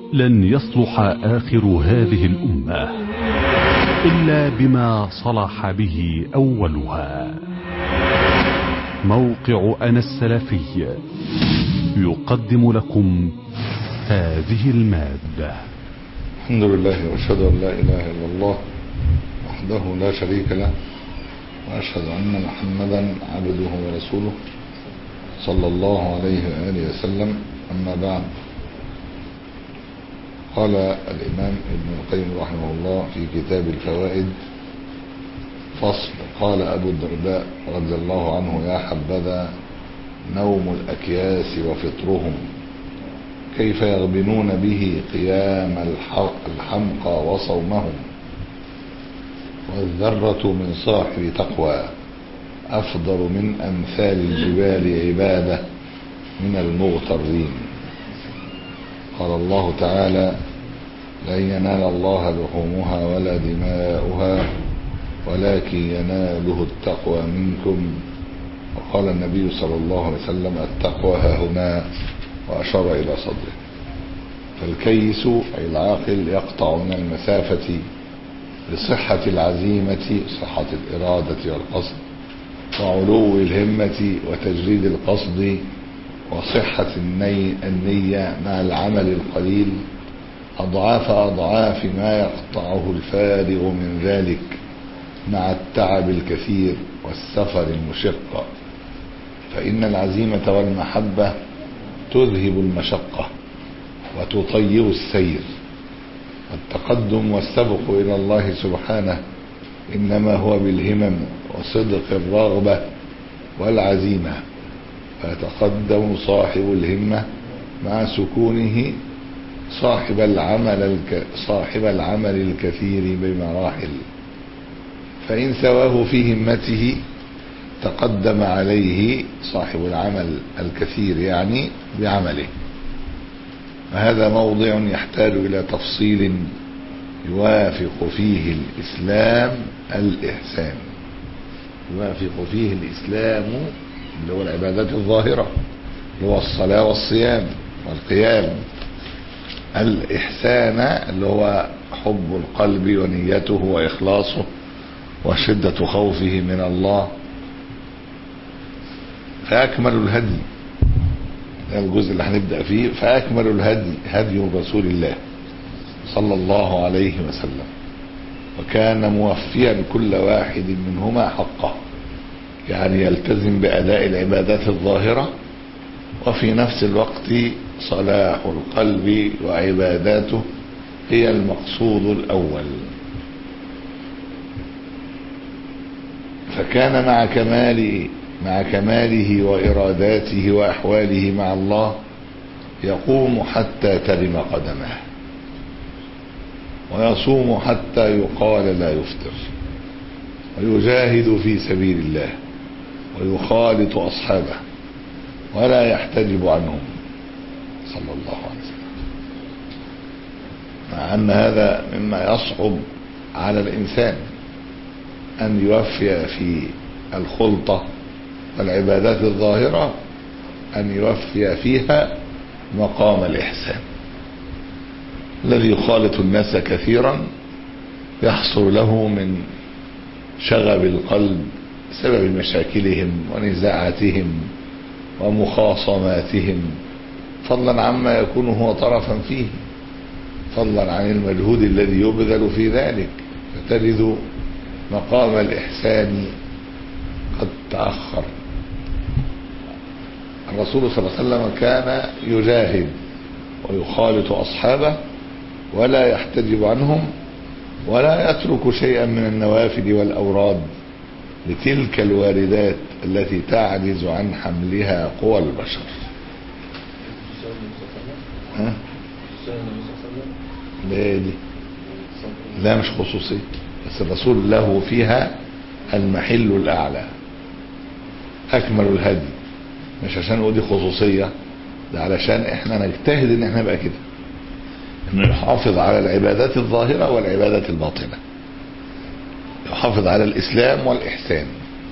لن يصلح آخر هذه الأمة إلا بما صلح به أولها موقع أنا السلفي يقدم لكم هذه المادة الحمد لله واشهد ان لا اله الا الله وحده لا شريك له واشهد ان محمدا عبده ورسوله صلى الله عليه واله وسلم اما بعد قال الامام ابن القيم رحمه الله في كتاب الفوائد فصل قال ابو الدرداء رضي الله عنه يا حبذا نوم الاكياس وفطرهم كيف يغبنون به قيام الحمقى وصومهم والذرة من صاحب تقوى أفضل من أمثال الجبال عبادة من المغترين قال الله تعالى لن ينال الله لحومها ولا دماؤها ولكن يناله التقوى منكم وقال النبي صلى الله عليه وسلم التقوى ها هنا وأشار إلى صدره فالكيس أي العاقل يقطع من المسافة لصحة العزيمة صحة الإرادة والقصد وعلو الهمة وتجريد القصد وصحة الني النية مع العمل القليل أضعاف أضعاف ما يقطعه الفارغ من ذلك مع التعب الكثير والسفر المشق فإن العزيمة والمحبة تذهب المشقة وتطيب السير والتقدم والسبق إلى الله سبحانه إنما هو بالهمم وصدق الرغبة والعزيمة فيتقدم صاحب الهمة مع سكونه صاحب العمل الك... صاحب العمل الكثير بمراحل فإن سواه في همته تقدم عليه صاحب العمل الكثير يعني بعمله وهذا موضع يحتاج إلى تفصيل يوافق فيه الإسلام الإحسان يوافق فيه الإسلام اللي هو العبادات الظاهرة اللي هو الصلاة والصيام والقيام الإحسان اللي هو حب القلب ونيته وإخلاصه وشدة خوفه من الله فأكمل الهدي ده الجزء اللي هنبدأ فيه فأكمل الهدي هدي رسول الله صلى الله عليه وسلم وكان موفيا كل واحد منهما حقه يعني يلتزم بأداء العبادات الظاهرة وفي نفس الوقت صلاح القلب وعباداته هي المقصود الأول فكان مع كمال مع كماله وإراداته وأحواله مع الله يقوم حتى ترم قدمه ويصوم حتى يقال لا يفطر ويجاهد في سبيل الله ويخالط أصحابه ولا يحتجب عنهم صلى الله عليه وسلم مع أن هذا مما يصعب على الإنسان أن يوفي في الخلطة والعبادات الظاهرة أن يوفي فيها مقام الإحسان الذي يخالط الناس كثيرا يحصل له من شغب القلب بسبب مشاكلهم ونزاعاتهم ومخاصماتهم فضلا عما يكون هو طرفا فيه فضلا عن المجهود الذي يبذل في ذلك فتجد مقام الإحسان قد تأخر الرسول صلى الله عليه وسلم كان يجاهد ويخالط أصحابه ولا يحتجب عنهم ولا يترك شيئا من النوافل والأوراد لتلك الواردات التي تعجز عن حملها قوى البشر ها؟ لا دي لا مش خصوصية بس الرسول له فيها المحل الأعلى أكمل الهدي مش عشان نقول دي خصوصية ده علشان احنا نجتهد ان احنا نبقى كده انه يحافظ على العبادات الظاهرة والعبادات الباطنة يحافظ على الاسلام والاحسان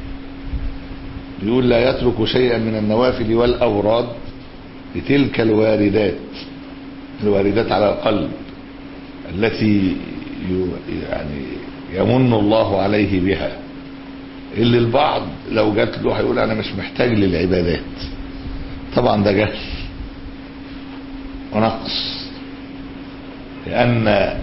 يقول لا يترك شيئا من النوافل والاوراد لتلك الواردات الواردات على القلب التي يعني يمن الله عليه بها اللي البعض لو جات له هيقول انا مش محتاج للعبادات طبعا ده جهل ونقص لان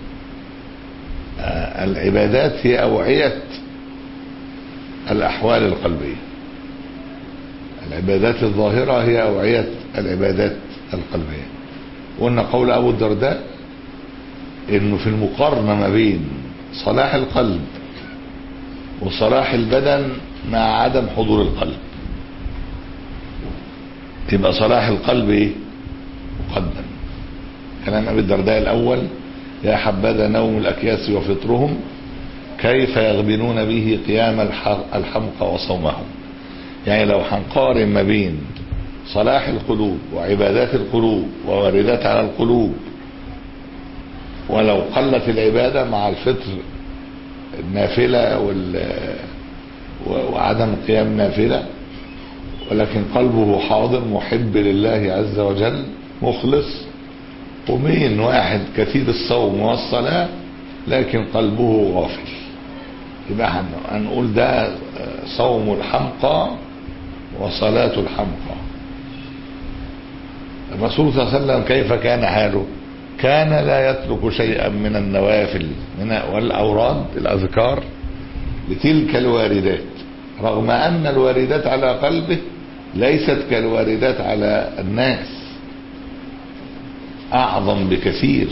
العبادات هي اوعيه الاحوال القلبيه العبادات الظاهره هي اوعيه العبادات القلبيه وقلنا قول ابو الدرداء انه في المقارنه ما بين صلاح القلب وصلاح البدن مع عدم حضور القلب تبقى صلاح القلب ايه مقدم كلام ابي الدرداء الاول يا حبذا نوم الاكياس وفطرهم كيف يغبنون به قيام الحمقى وصومهم يعني لو هنقارن ما بين صلاح القلوب وعبادات القلوب وواردات على القلوب ولو قلت العبادة مع الفطر النافلة وال وعدم قيام نافلة ولكن قلبه حاضر محب لله عز وجل مخلص ومين واحد كثير الصوم والصلاة لكن قلبه غافل يبقى هنقول ده صوم الحمقى وصلاة الحمقى الرسول صلى الله عليه وسلم كيف كان حاله كان لا يترك شيئا من النوافل من والأوراد الأذكار لتلك الواردات رغم أن الواردات على قلبه ليست كالواردات على الناس أعظم بكثير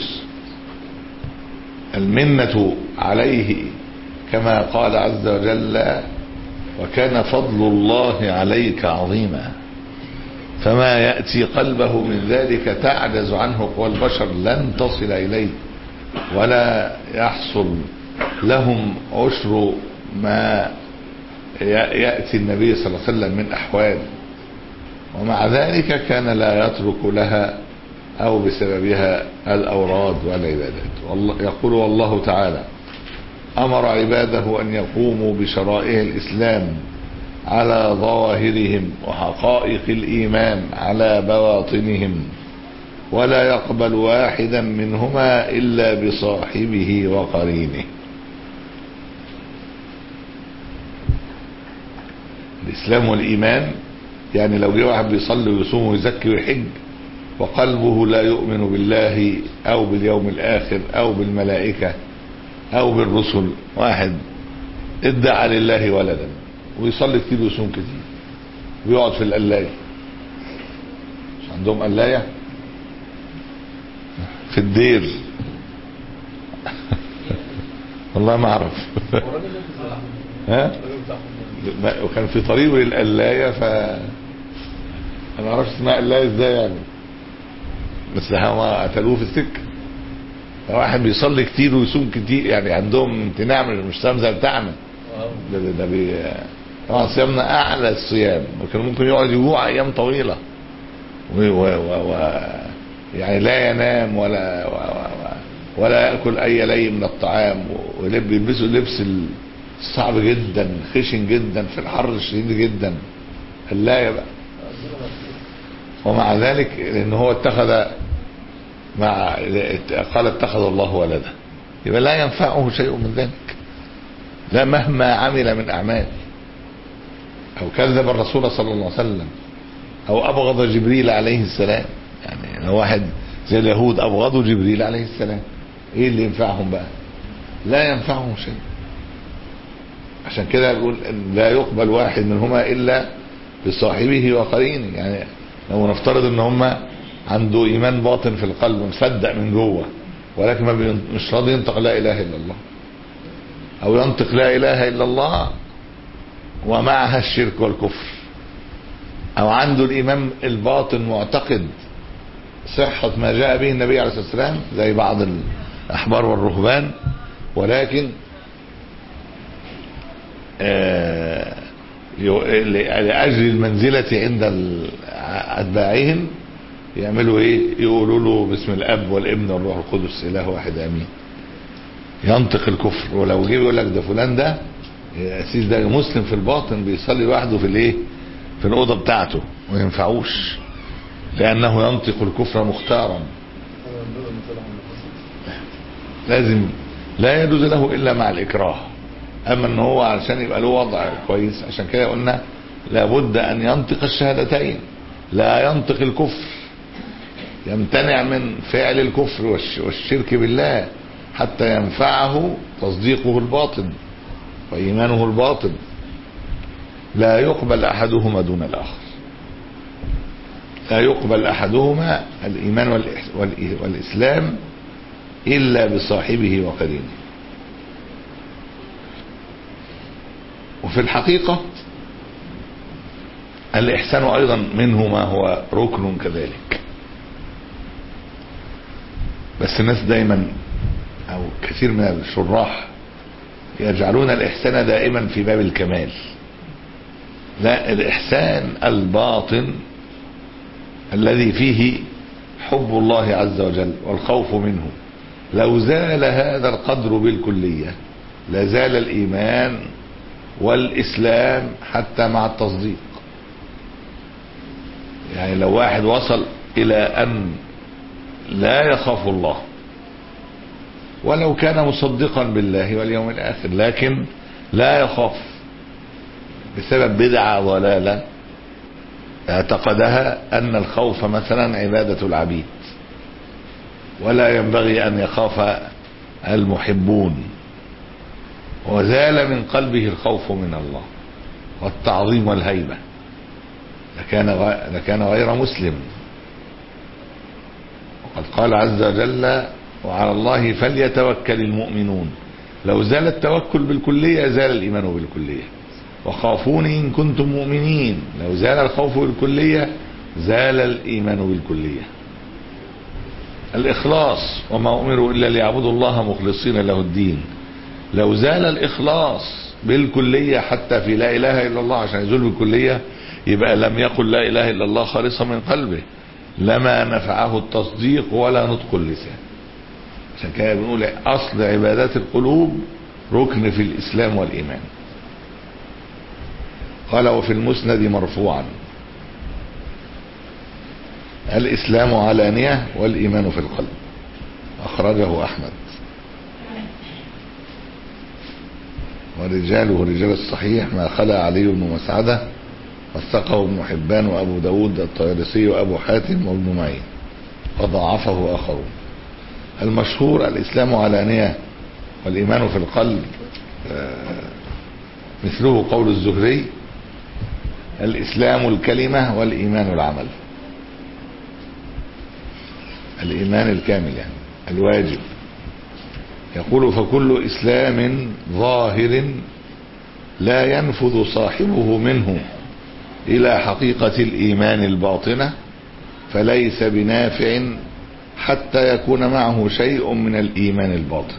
المنة عليه كما قال عز وجل وكان فضل الله عليك عظيما فما يأتي قلبه من ذلك تعجز عنه قوى البشر لن تصل إليه ولا يحصل لهم عشر ما يأتي النبي صلى الله عليه وسلم من أحوال ومع ذلك كان لا يترك لها أو بسببها الأوراد والعبادات والله يقول والله تعالى أمر عباده أن يقوموا بشرائع الإسلام على ظواهرهم وحقائق الإيمان على بواطنهم ولا يقبل واحدا منهما إلا بصاحبه وقرينه الإسلام والإيمان يعني لو جه واحد بيصلي ويصوم ويزكي ويحج وقلبه لا يؤمن بالله أو باليوم الآخر أو بالملائكة أو بالرسل واحد ادعى لله ولدا ويصلي كتير ويصوم كتير ويقعد في القلاية مش عندهم قلاية في الدير والله ما اعرف ها وكان في طريقه للقلاية ف انا ما اعرفش اسمها قلاية ازاي يعني بس هم قتلوه في السكه واحد بيصلي كتير ويصوم كتير يعني عندهم امتناع مش صيام زي بتاعنا ده ده, ده بي طبعا صيامنا اعلى الصيام وكان ممكن يقعد يجوع ايام طويله و, و, و, و يعني لا ينام ولا و و ولا ياكل اي لي من الطعام ولب يلبسوا لبس صعب جدا خشن جدا في الحر الشديد جدا اللايه بقى ومع ذلك لان هو اتخذ مع قال اتخذ الله ولدا يبقى لا ينفعه شيء من ذلك لا مهما عمل من اعمال او كذب الرسول صلى الله عليه وسلم او ابغض جبريل عليه السلام يعني لو واحد زي اليهود ابغضوا جبريل عليه السلام ايه اللي ينفعهم بقى لا ينفعهم شيء عشان كده يقول لا يقبل واحد منهما الا بصاحبه وقرينه يعني لو نفترض ان هما عنده ايمان باطن في القلب مصدق من جوه ولكن ما مش راضي ينطق لا اله الا الله او ينطق لا اله الا الله ومعها الشرك والكفر او عنده الايمان الباطن معتقد صحة ما جاء به النبي عليه الصلاة والسلام زي بعض الاحبار والرهبان ولكن آه لاجل المنزلة عند اتباعهم يعملوا ايه يقولوا له باسم الاب والابن والروح القدس اله واحد امين ينطق الكفر ولو جه يقول لك ده فلان ده الاسيس ده مسلم في الباطن بيصلي لوحده في الايه في الاوضه بتاعته ما ينفعوش لانه ينطق الكفر مختارا لازم لا يجوز له الا مع الاكراه اما ان هو علشان يبقى له وضع كويس عشان كده قلنا لابد ان ينطق الشهادتين لا ينطق الكفر يمتنع من فعل الكفر والش- والشرك بالله حتى ينفعه تصديقه الباطن وإيمانه الباطن لا يقبل أحدهما دون الآخر لا يقبل أحدهما الإيمان والإح- والإ- والإسلام إلا بصاحبه وقرينه وفي الحقيقة الإحسان أيضا منه ما هو ركن كذلك بس الناس دايما أو كثير من الشراح يجعلون الإحسان دائما في باب الكمال لا الإحسان الباطن الذي فيه حب الله عز وجل والخوف منه لو زال هذا القدر بالكلية لزال الإيمان والإسلام حتى مع التصديق يعني لو واحد وصل إلى أن لا يخاف الله ولو كان مصدقا بالله واليوم الآخر لكن لا يخاف بسبب بدعة ضلالة اعتقدها أن الخوف مثلا عبادة العبيد ولا ينبغي أن يخاف المحبون وزال من قلبه الخوف من الله والتعظيم والهيبة لكان غ- لكان غير مسلم وقد قال عز وجل وعلى الله فليتوكل المؤمنون لو زال التوكل بالكلية زال الإيمان بالكلية وخافوني إن كنتم مؤمنين لو زال الخوف بالكلية زال الإيمان بالكلية الإخلاص وما أمروا إلا ليعبدوا الله مخلصين له الدين لو زال الإخلاص بالكلية حتى في لا إله إلا الله عشان يزول بالكلية يبقى لم يقل لا إله إلا الله خالصا من قلبه لما نفعه التصديق ولا نطق اللسان عشان كده بنقول أصل عبادات القلوب ركن في الإسلام والإيمان قال وفي المسند مرفوعا الإسلام علانية والإيمان في القلب أخرجه أحمد ورجاله رجال الصحيح ما خلا علي بن مسعدة وثقه ابن حبان وأبو داود الطيالسي وأبو حاتم وابن معين وضعفه آخرون المشهور الإسلام علانية والإيمان في القلب آه، مثله قول الزهري الإسلام الكلمة والإيمان العمل الإيمان الكامل يعني الواجب يقول فكل إسلام ظاهر لا ينفذ صاحبه منه إلى حقيقة الإيمان الباطنة فليس بنافع حتى يكون معه شيء من الإيمان الباطن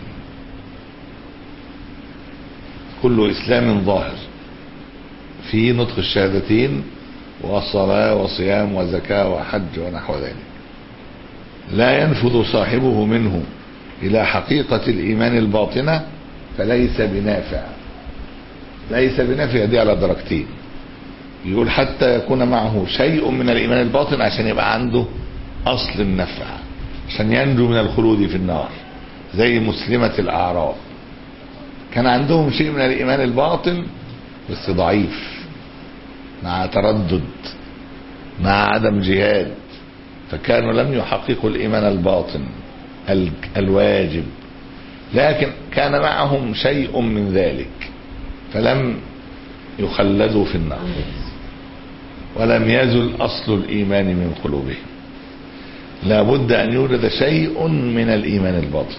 كل إسلام ظاهر في نطق الشهادتين وصلاة وصيام وزكاة وحج ونحو ذلك لا ينفذ صاحبه منه إلى حقيقة الإيمان الباطنة فليس بنافع ليس بنافع دي على درجتين يقول حتى يكون معه شيء من الإيمان الباطن عشان يبقى عنده أصل النفع عشان ينجو من الخلود في النار زي مسلمة الأعراب كان عندهم شيء من الإيمان الباطن بس ضعيف مع تردد مع عدم جهاد فكانوا لم يحققوا الإيمان الباطن ال- الواجب لكن كان معهم شيء من ذلك فلم يخلدوا في النار ولم يزل أصل الإيمان من قلوبهم لا بد أن يوجد شيء من الإيمان الباطن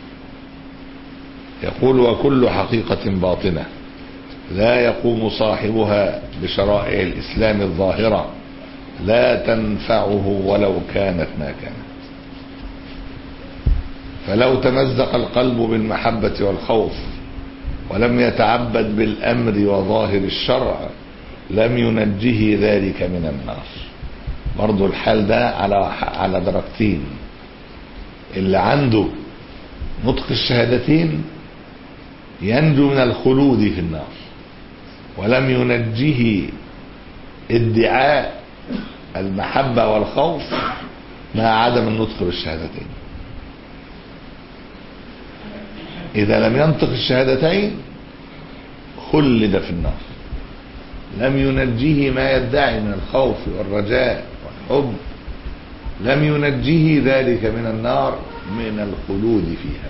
يقول وكل حقيقة باطنة لا يقوم صاحبها بشرائع الإسلام الظاهرة لا تنفعه ولو كانت ما كانت فلو تمزق القلب بالمحبة والخوف ولم يتعبد بالأمر وظاهر الشرع لم ينجه ذلك من النار برضو الحال ده على على درجتين اللي عنده نطق الشهادتين ينجو من الخلود في النار ولم ينجه ادعاء المحبة والخوف مع عدم النطق بالشهادتين إذا لم ينطق الشهادتين خلد في النار لم ينجيه ما يدعي من الخوف والرجاء والحب لم ينجيه ذلك من النار من الخلود فيها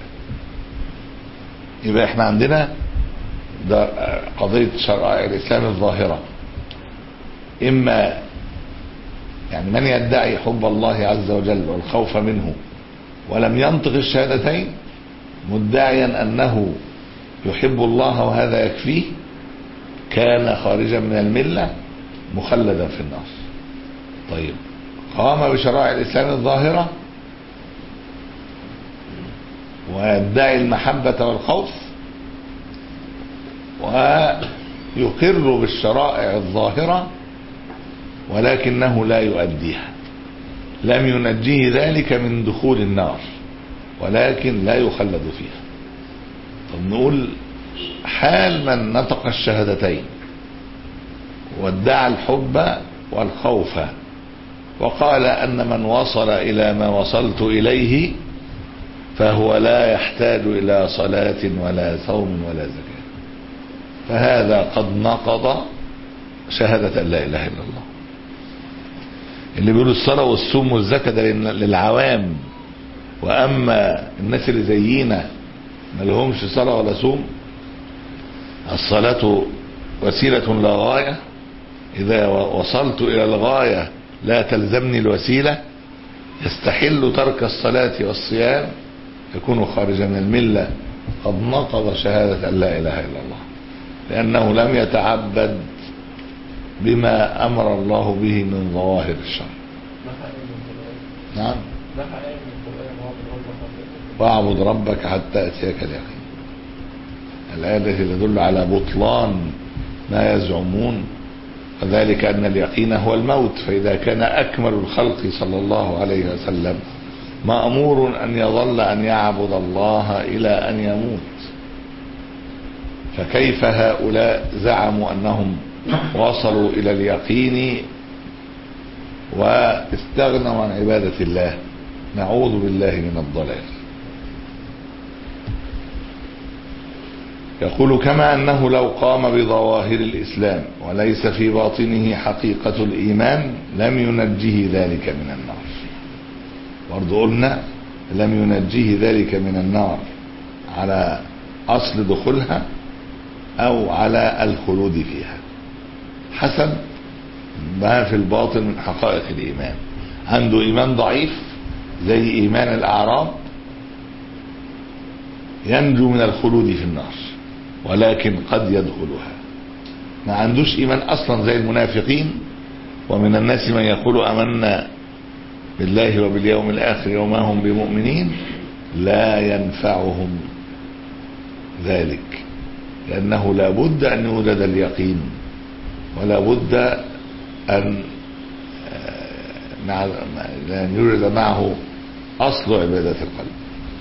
يبقى احنا عندنا ده قضية شرائع الإسلام الظاهرة إما يعني من يدعي حب الله عز وجل والخوف منه ولم ينطق الشهادتين مدعيا أنه يحب الله وهذا يكفيه كان خارجا من الملة مخلدا في النار طيب قام بشرائع الإسلام الظاهرة ويدعي المحبة والخوف ويقر بالشرائع الظاهرة ولكنه لا يؤديها لم ينجيه ذلك من دخول النار ولكن لا يخلد فيها طب نقول حال من نطق الشهادتين وادعى الحب والخوف وقال أن من وصل إلى ما وصلت إليه فهو لا يحتاج إلى صلاة ولا صوم ولا زكاة فهذا قد نقض شهادة أن لا إله إلا الله اللي بيقولوا الصلاة والصوم والزكاة ده للعوام وأما الناس اللي زينا ما لهمش صلاة ولا صوم الصلاة وسيلة لا غاية إذا وصلت إلى الغاية لا تلزمني الوسيلة يستحل ترك الصلاة والصيام يكون خارجا من الملة قد نقض شهادة أن لا إله إلا الله لأنه لم يتعبد بما أمر الله به من ظواهر الشرع نعم واعبد ربك حتى أتيك اليقين الآية التي تدل على بطلان ما يزعمون وذلك أن اليقين هو الموت فإذا كان أكمل الخلق صلى الله عليه وسلم مأمور أن يظل أن يعبد الله إلى أن يموت فكيف هؤلاء زعموا أنهم وصلوا إلى اليقين واستغنوا عن عبادة الله نعوذ بالله من الضلال يقول كما أنه لو قام بظواهر الإسلام وليس في باطنه حقيقة الإيمان لم ينجه ذلك من النار برضو قلنا لم ينجه ذلك من النار على أصل دخولها أو على الخلود فيها حسب ما في الباطن من حقائق الإيمان عنده إيمان ضعيف زي إيمان الأعراب ينجو من الخلود في النار ولكن قد يدخلها ما عندوش إيمان أصلا زي المنافقين ومن الناس من يقول أمنا بالله وباليوم الآخر وما هم بمؤمنين لا ينفعهم ذلك لأنه لا بد أن يوجد اليقين ولا بد أن أن يوجد معه أصل عبادة القلب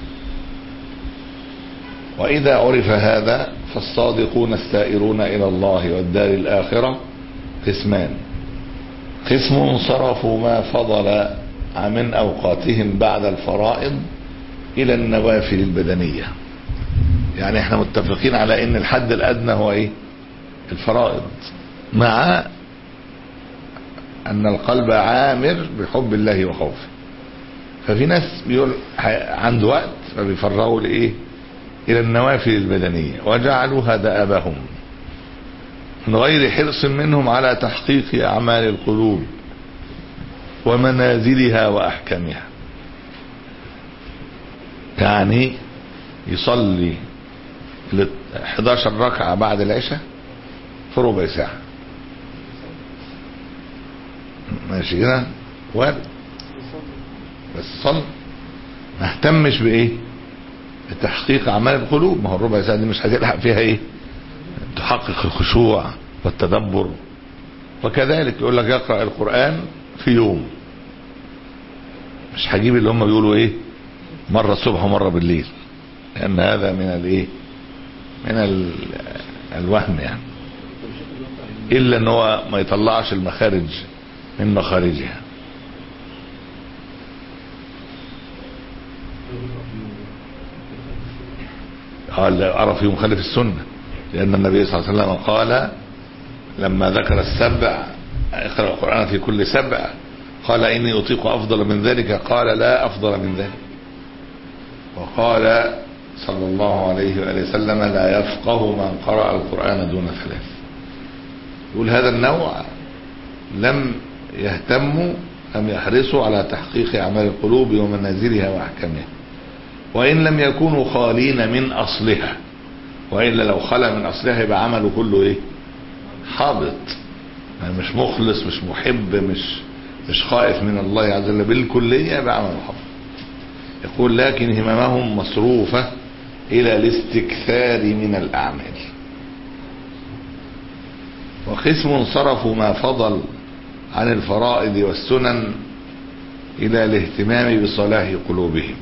وإذا عرف هذا فالصادقون السائرون إلى الله والدار الآخرة قسمان قسم صرفوا ما فضل من أوقاتهم بعد الفرائض إلى النوافل البدنية يعني احنا متفقين على ان الحد الأدنى هو ايه الفرائض مع أن القلب عامر بحب الله وخوفه ففي ناس بيقول عنده وقت فبيفرغوا لإيه إلى النوافل البدنية وجعلوها دأبهم من غير حرص منهم على تحقيق أعمال القلوب ومنازلها وأحكامها يعني يصلي 11 ركعة بعد العشاء في ربع ساعة ماشي كده وارد بس صل ما اهتمش بايه بتحقيق اعمال القلوب ما هو الربع ساعه دي مش هتلحق فيها ايه تحقق الخشوع والتدبر وكذلك يقول لك يقرا القران في يوم مش هجيب اللي هم بيقولوا ايه مره الصبح ومره بالليل لان هذا من الايه من ال... الوهم يعني الا ان هو ما يطلعش المخارج من مخارجها قال أرى فيه مخالف السنة لأن النبي صلى الله عليه وسلم قال لما ذكر السبع اقرأ القرآن في كل سبع قال إني أطيق أفضل من ذلك قال لا أفضل من ذلك وقال صلى الله عليه وآله وسلم لا يفقه من قرأ القرآن دون ثلاث يقول هذا النوع لم يهتموا لم يحرصوا على تحقيق أعمال القلوب ومنازلها وأحكامها وإن لم يكونوا خالين من أصلها وإلا لو خلى من أصلها يبقى عمله كله إيه حابط يعني مش مخلص مش محب مش مش خائف من الله عز وجل بالكلية يبقى عمله حابط يقول لكن هممهم مصروفة إلى الاستكثار من الأعمال وقسم صرفوا ما فضل عن الفرائض والسنن إلى الاهتمام بصلاح قلوبهم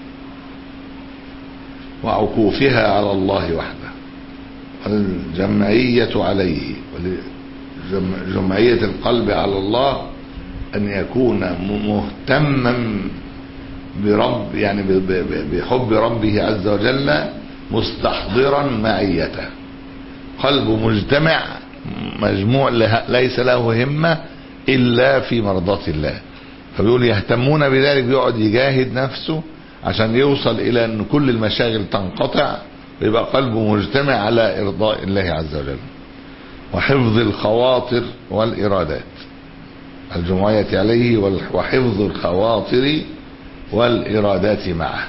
وعكوفها على الله وحده والجمعية عليه جمعية القلب على الله أن يكون مهتما برب يعني بحب ربه عز وجل مستحضرا معيته قلبه مجتمع مجموع ليس له همة إلا في مرضاة الله فبيقول يهتمون بذلك بيقعد يجاهد نفسه عشان يوصل إلى أن كل المشاغل تنقطع ويبقى قلبه مجتمع على إرضاء الله عز وجل وحفظ الخواطر والإرادات الجمعية عليه وحفظ الخواطر والإرادات معه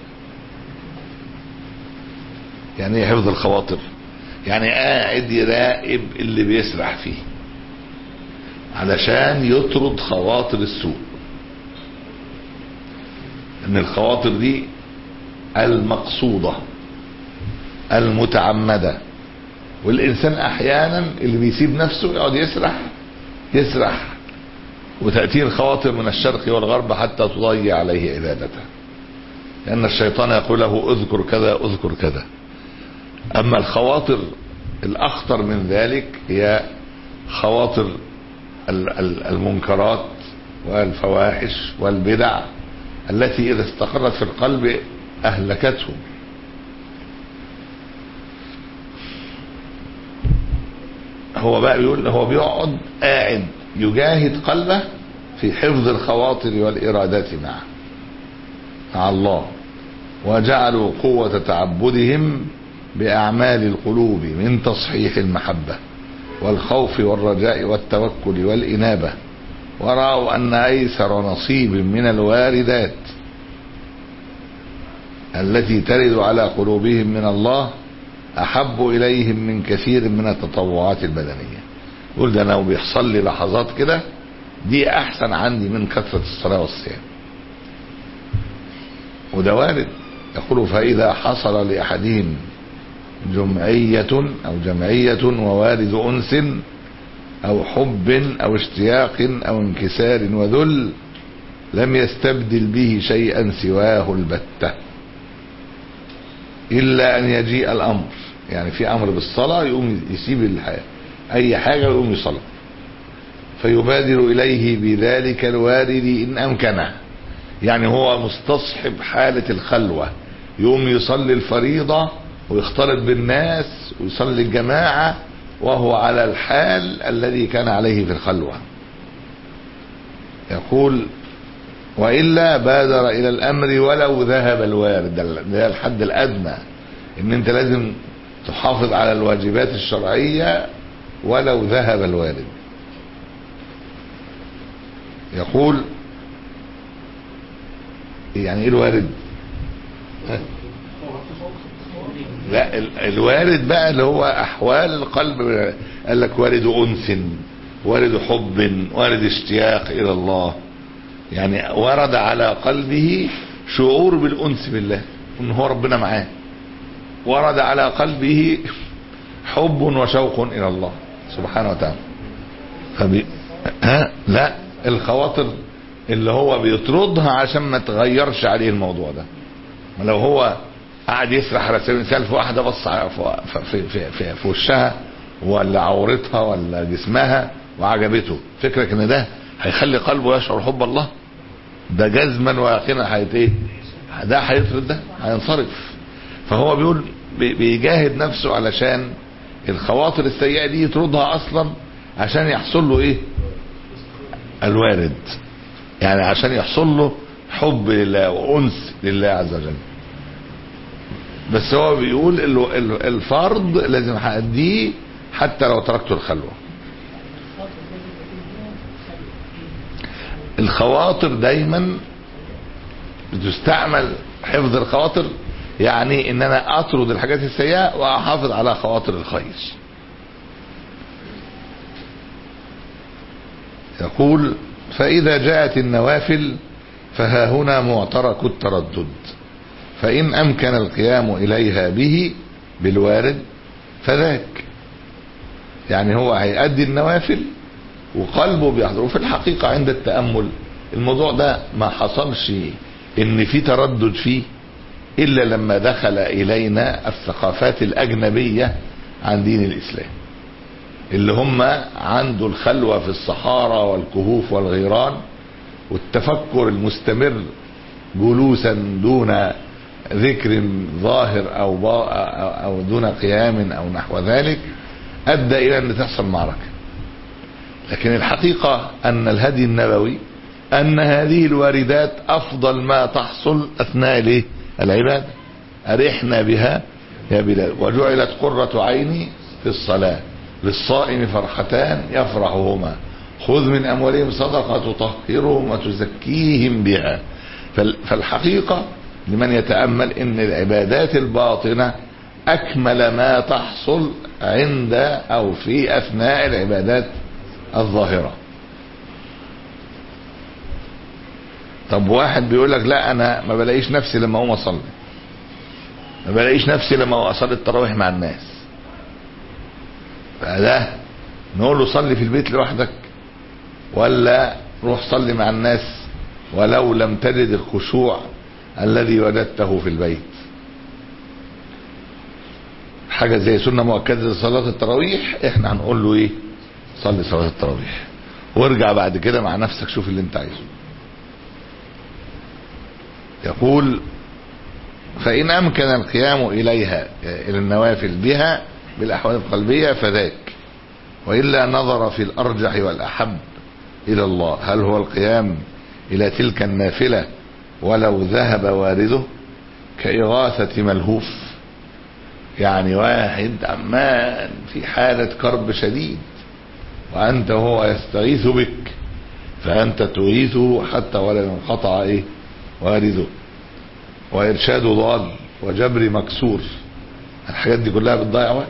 يعني ايه حفظ الخواطر يعني قاعد يراقب اللي بيسرح فيه علشان يطرد خواطر السوء ان الخواطر دي المقصودة المتعمدة والانسان احيانا اللي بيسيب نفسه يقعد يسرح يسرح وتأتيه الخواطر من الشرق والغرب حتى تضيع عليه عبادته لأن الشيطان يقول له اذكر كذا اذكر كذا أما الخواطر الأخطر من ذلك هي خواطر المنكرات والفواحش والبدع التي إذا استقرت في القلب أهلكته هو بقى بيقول هو بيقعد قاعد يجاهد قلبه في حفظ الخواطر والإرادات معه مع الله وجعلوا قوة تعبدهم بأعمال القلوب من تصحيح المحبة والخوف والرجاء والتوكل والإنابة ورأوا أن أيسر نصيب من الواردات التي ترد على قلوبهم من الله أحب إليهم من كثير من التطوعات البدنية يقول ده لو بيحصل لي لحظات كده دي أحسن عندي من كثرة الصلاة والصيام وده وارد يقول فإذا حصل لأحدهم جمعية أو جمعية ووارد أنس أو حب أو اشتياق أو انكسار وذل لم يستبدل به شيئا سواه البتة إلا أن يجيء الأمر يعني في أمر بالصلاة يقوم يسيب الحياة أي حاجة ويقوم يصلي فيبادر إليه بذلك الوارد إن أمكنه يعني هو مستصحب حالة الخلوة يقوم يصلي الفريضة ويختلط بالناس ويصلي الجماعة وهو على الحال الذي كان عليه في الخلوة يقول وإلا بادر إلى الأمر ولو ذهب الوارد ده الحد الأدنى إن أنت لازم تحافظ على الواجبات الشرعية ولو ذهب الوارد يقول يعني ايه الوارد لا الوارد بقى اللي هو احوال القلب قال لك وارد انس وارد حب وارد اشتياق الى الله يعني ورد على قلبه شعور بالانس بالله ان هو ربنا معاه ورد على قلبه حب وشوق الى الله سبحانه وتعالى فبي... ها لا الخواطر اللي هو بيطردها عشان ما تغيرش عليه الموضوع ده ما لو هو قاعد يسرح على سبيل المثال في واحده بص في, في, في, في وشها ولا عورتها ولا جسمها وعجبته فكرك ان ده هيخلي قلبه يشعر حب الله ده جزما ويقينا هيت ايه ده هيطرد ده هينصرف فهو بيقول بي- بيجاهد نفسه علشان الخواطر السيئة دي يطردها اصلا عشان يحصل له ايه الوارد يعني عشان يحصل له حب لله وانس لله عز وجل بس هو بيقول ال- ال- الفرض لازم هأديه حتى لو تركت الخلوة الخواطر دايما بتستعمل حفظ الخواطر يعني ان انا اطرد الحاجات السيئة واحافظ على خواطر الخير يقول فاذا جاءت النوافل فها هنا معترك التردد فان امكن القيام اليها به بالوارد فذاك يعني هو هيأدي النوافل وقلبه بيحضره في الحقيقة عند التأمل الموضوع ده ما حصلش ان في تردد فيه الا لما دخل الينا الثقافات الاجنبية عن دين الاسلام اللي هم عنده الخلوة في الصحارى والكهوف والغيران والتفكر المستمر جلوسا دون ذكر ظاهر او با او دون قيام او نحو ذلك ادى الى ان تحصل معركه لكن الحقيقه ان الهدي النبوي ان هذه الواردات افضل ما تحصل اثناء الايه العباده ارحنا بها يا بلال وجعلت قره عيني في الصلاه للصائم فرحتان يفرحهما خذ من اموالهم صدقه تطهرهم وتزكيهم بها فال- فالحقيقه لمن يتامل ان العبادات الباطنه اكمل ما تحصل عند او في اثناء العبادات الظاهره طب واحد بيقول لك لا انا ما بلاقيش نفسي لما اقوم اصلي ما بلاقيش نفسي لما أقوم اصلي التراويح مع الناس فده نقول له صلي في البيت لوحدك ولا روح صلي مع الناس ولو لم تجد الخشوع الذي وجدته في البيت حاجة زي سنة مؤكدة لصلاة التراويح احنا هنقول له ايه صلي صلاة التراويح وارجع بعد كده مع نفسك شوف اللي انت عايزه يقول فإن أمكن القيام إليها إلى النوافل بها بالأحوال القلبية فذاك وإلا نظر في الأرجح والأحب إلى الله هل هو القيام إلى تلك النافلة ولو ذهب وارده كإغاثة ملهوف يعني واحد عمال في حالة كرب شديد وأنت هو يستغيث بك فأنت تغيثه حتى ولا ينقطع إيه وارده وإرشاد ضال وجبر مكسور الحاجات دي كلها بتضيع وقت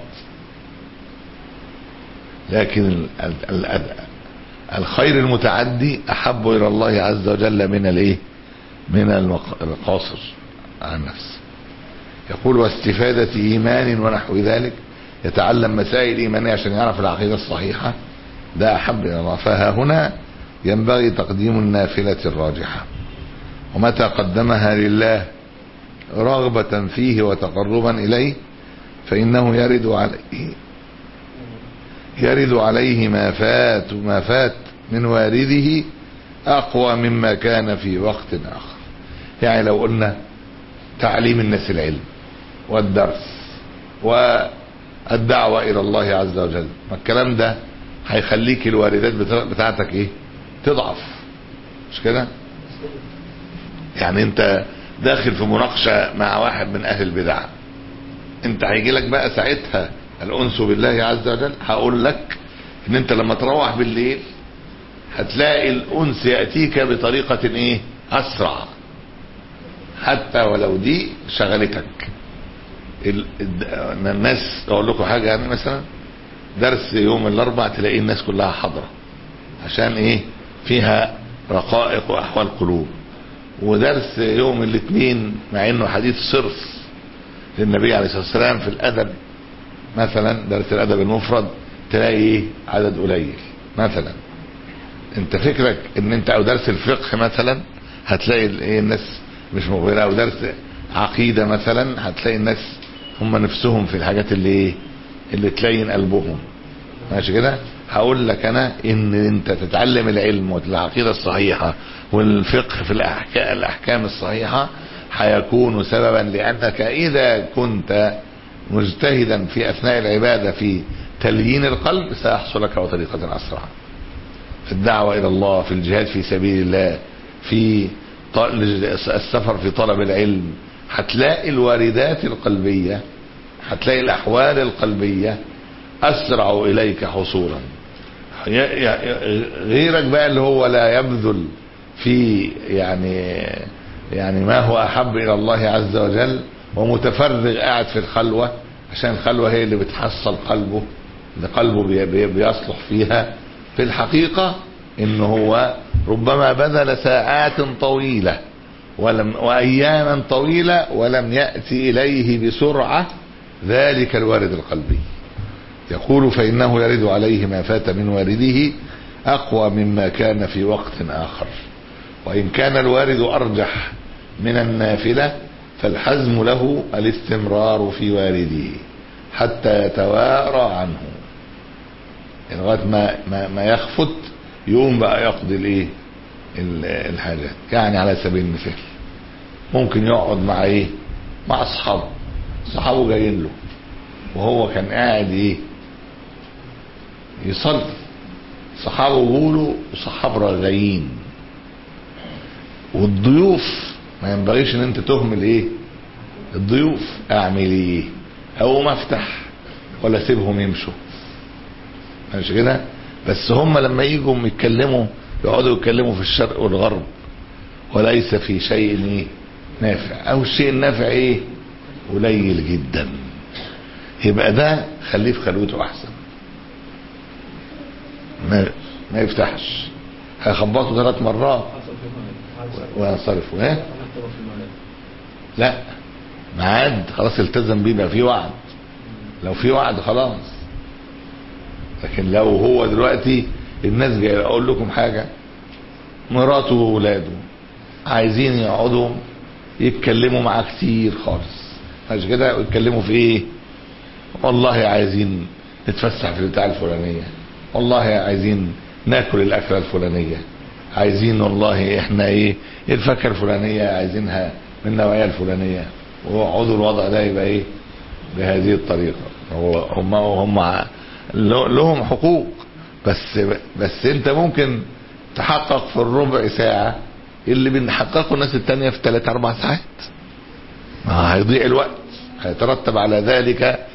لكن ال ال ال الخير المتعدي أحب إلى الله عز وجل من الإيه من المق- القاصر عن النفس يقول واستفادة إيمان ونحو ذلك يتعلم مسائل إيمانية عشان يعرف العقيدة الصحيحة ده أحب إلى الله فها هنا ينبغي تقديم النافلة الراجحة ومتى قدمها لله رغبة فيه وتقربا إليه فإنه يرد عليه يرد عليه ما فات ما فات من وارده أقوى مما كان في وقت آخر يعني لو قلنا تعليم الناس العلم والدرس والدعوة إلى الله عز وجل ما الكلام ده هيخليك الواردات بتا- بتاعتك ايه تضعف مش كده يعني انت داخل في مناقشة مع واحد من اهل البدع انت هيجي لك بقى ساعتها الانس بالله عز وجل هقول لك ان انت لما تروح بالليل هتلاقي الانس ياتيك بطريقة ايه اسرع حتى ولو دي شغلتك ال- الد- الناس اقول لكم حاجة يعني مثلا درس يوم الاربع تلاقي الناس كلها حاضرة عشان ايه فيها رقائق واحوال قلوب ودرس يوم الاثنين مع انه حديث صرف للنبي عليه الصلاه والسلام في الادب مثلا درس الادب المفرد تلاقي ايه عدد قليل مثلا انت فكرك ان انت او درس الفقه مثلا هتلاقي ال- ايه الناس مش مقبله او درس عقيده مثلا هتلاقي الناس هم نفسهم في الحاجات اللي ايه اللي تلين قلبهم ماشي كده هقول لك انا ان انت تتعلم العلم والعقيده الصحيحه والفقه في الاحكام الاحكام الصحيحه هيكون سببا لانك اذا كنت مجتهدا في أثناء العبادة في تليين القلب سيحصل لك بطريقة أسرع في الدعوة إلى الله في الجهاد في سبيل الله في السفر في طلب العلم هتلاقي الواردات القلبية هتلاقي الأحوال القلبية أسرع إليك حصولا غيرك بقى اللي هو لا يبذل في يعني يعني ما هو أحب إلى الله عز وجل ومتفرغ قاعد في الخلوة عشان الخلوة هي اللي بتحصل قلبه اللي قلبه بيصلح فيها في الحقيقة إن هو ربما بذل ساعات طويلة ولم وأياما طويلة ولم يأتي إليه بسرعة ذلك الوارد القلبي يقول فإنه يرد عليه ما فات من وارده أقوى مما كان في وقت آخر وإن كان الوارد أرجح من النافلة فالحزم له الاستمرار في وارده حتى يتوارى عنه لغايه ما, ما ما يخفت يقوم بقى يقضي الايه الحاجات يعني على سبيل المثال ممكن يقعد مع ايه مع اصحابه صحابه جايين له وهو كان قاعد ايه يصلي صحابه بيقولوا صحاب رغايين والضيوف ما ينبغيش ان انت تهمل ايه الضيوف اعمل ايه او افتح ولا سيبهم يمشوا مش كده بس هم لما يجوا يتكلموا يقعدوا يتكلموا في الشرق والغرب وليس في شيء ايه نافع او الشيء النافع ايه قليل جدا يبقى ده خليه في خلوته احسن ما, ما يفتحش هيخبطوا ثلاث مرات وينصرفوا ايه لا ميعاد خلاص التزم بيه بقى في وعد لو في وعد خلاص لكن لو هو دلوقتي الناس جايه اقول لكم حاجه مراته واولاده عايزين يقعدوا يتكلموا معاه كتير خالص مش كده يتكلموا في ايه والله عايزين نتفسح في البتاع الفلانيه والله عايزين ناكل الاكله الفلانيه عايزين والله احنا ايه الفاكهه الفلانيه عايزينها من النوعيه الفلانيه ويقعدوا الوضع ده يبقى ايه بهذه الطريقه هو هم هم لهم حقوق بس بس انت ممكن تحقق في الربع ساعه اللي بنحققه الناس التانية في ثلاث اربع ساعات ما هيضيع الوقت هيترتب على ذلك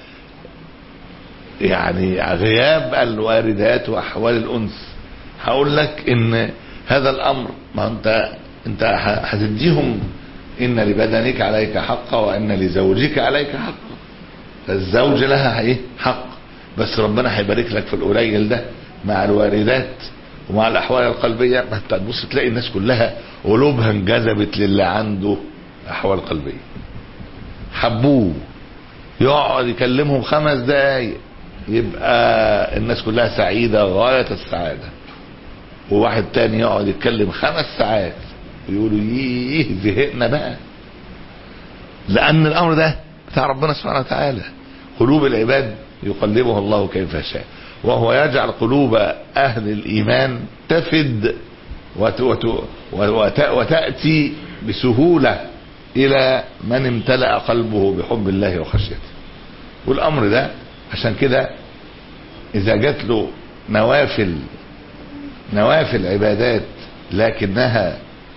يعني غياب الواردات واحوال الانس هقول لك ان هذا الامر ما انت انت هتديهم ان لبدنك عليك حقا وان لزوجك عليك حقا فالزوج لها ايه حق بس ربنا هيبارك لك في القليل ده مع الواردات ومع الاحوال القلبيه ما انت تبص تلاقي الناس كلها قلوبها انجذبت للي عنده احوال قلبيه حبوه يقعد يكلمهم خمس دقايق يبقى الناس كلها سعيده غايه السعاده وواحد تاني يقعد يتكلم خمس ساعات ويقولوا ييه زهقنا بقى لان الامر ده بتاع ربنا سبحانه وتعالى قلوب العباد يقلبها الله كيف يشاء وهو يجعل قلوب اهل الايمان تفد وت وت وت وتاتي بسهوله الى من امتلا قلبه بحب الله وخشيته والامر ده عشان كده اذا جات له نوافل نوافل عبادات لكنها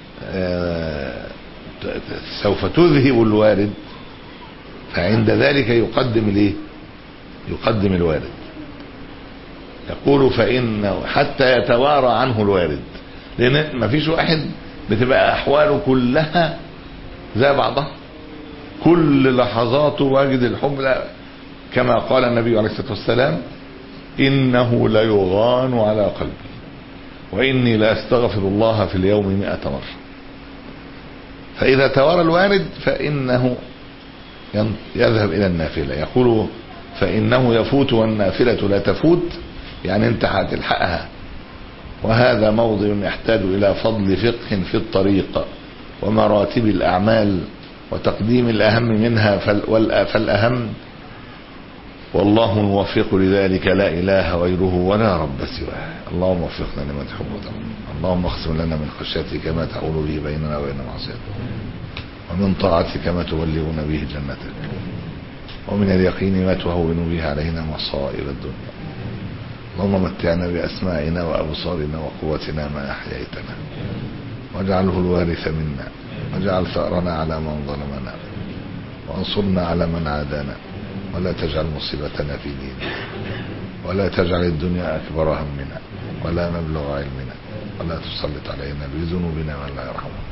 سوف تذهب الوارد فعند ذلك يقدم الايه يقدم الوارد يقول فإنه حتى يتوارى عنه الوارد لأن ما فيش واحد بتبقى أحواله كلها زي بعضها كل لحظاته واجد الحب لا كما قال النبي عليه الصلاة والسلام إنه ليغان على قلبي وإني لأستغفر الله في اليوم مئة مرة فإذا توارى الوارد فإنه يذهب إلى النافلة يقول فإنه يفوت والنافلة لا تفوت يعني انت هتلحقها وهذا موضع يحتاج إلى فضل فقه في الطريق ومراتب الأعمال وتقديم الأهم منها فالأهم والله الموفق لذلك لا إله غيره ولا رب سواه اللهم وفقنا لما تحب وترضى اللهم اقسم لنا من خشيتك ما تحول به بيننا وبين معصيتك ومن طاعتك ما تبلغنا به جنتك ومن اليقين ما تهون به علينا مصائب الدنيا اللهم متعنا بأسماعنا وأبصارنا وقوتنا ما أحييتنا واجعله الوارث منا واجعل ثأرنا على من ظلمنا وانصرنا على من عادانا ولا تجعل مصيبتنا في ديننا ولا تجعل الدنيا أكبر همنا ولا مبلغ علمنا ولا تسلط علينا بذنوبنا من لا يرحمنا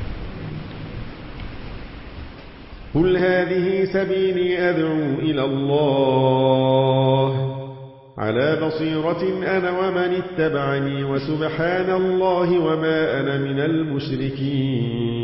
قل هذه سبيلي أدعو إلى الله على بصيرة أنا ومن اتبعني وسبحان الله وما أنا من المشركين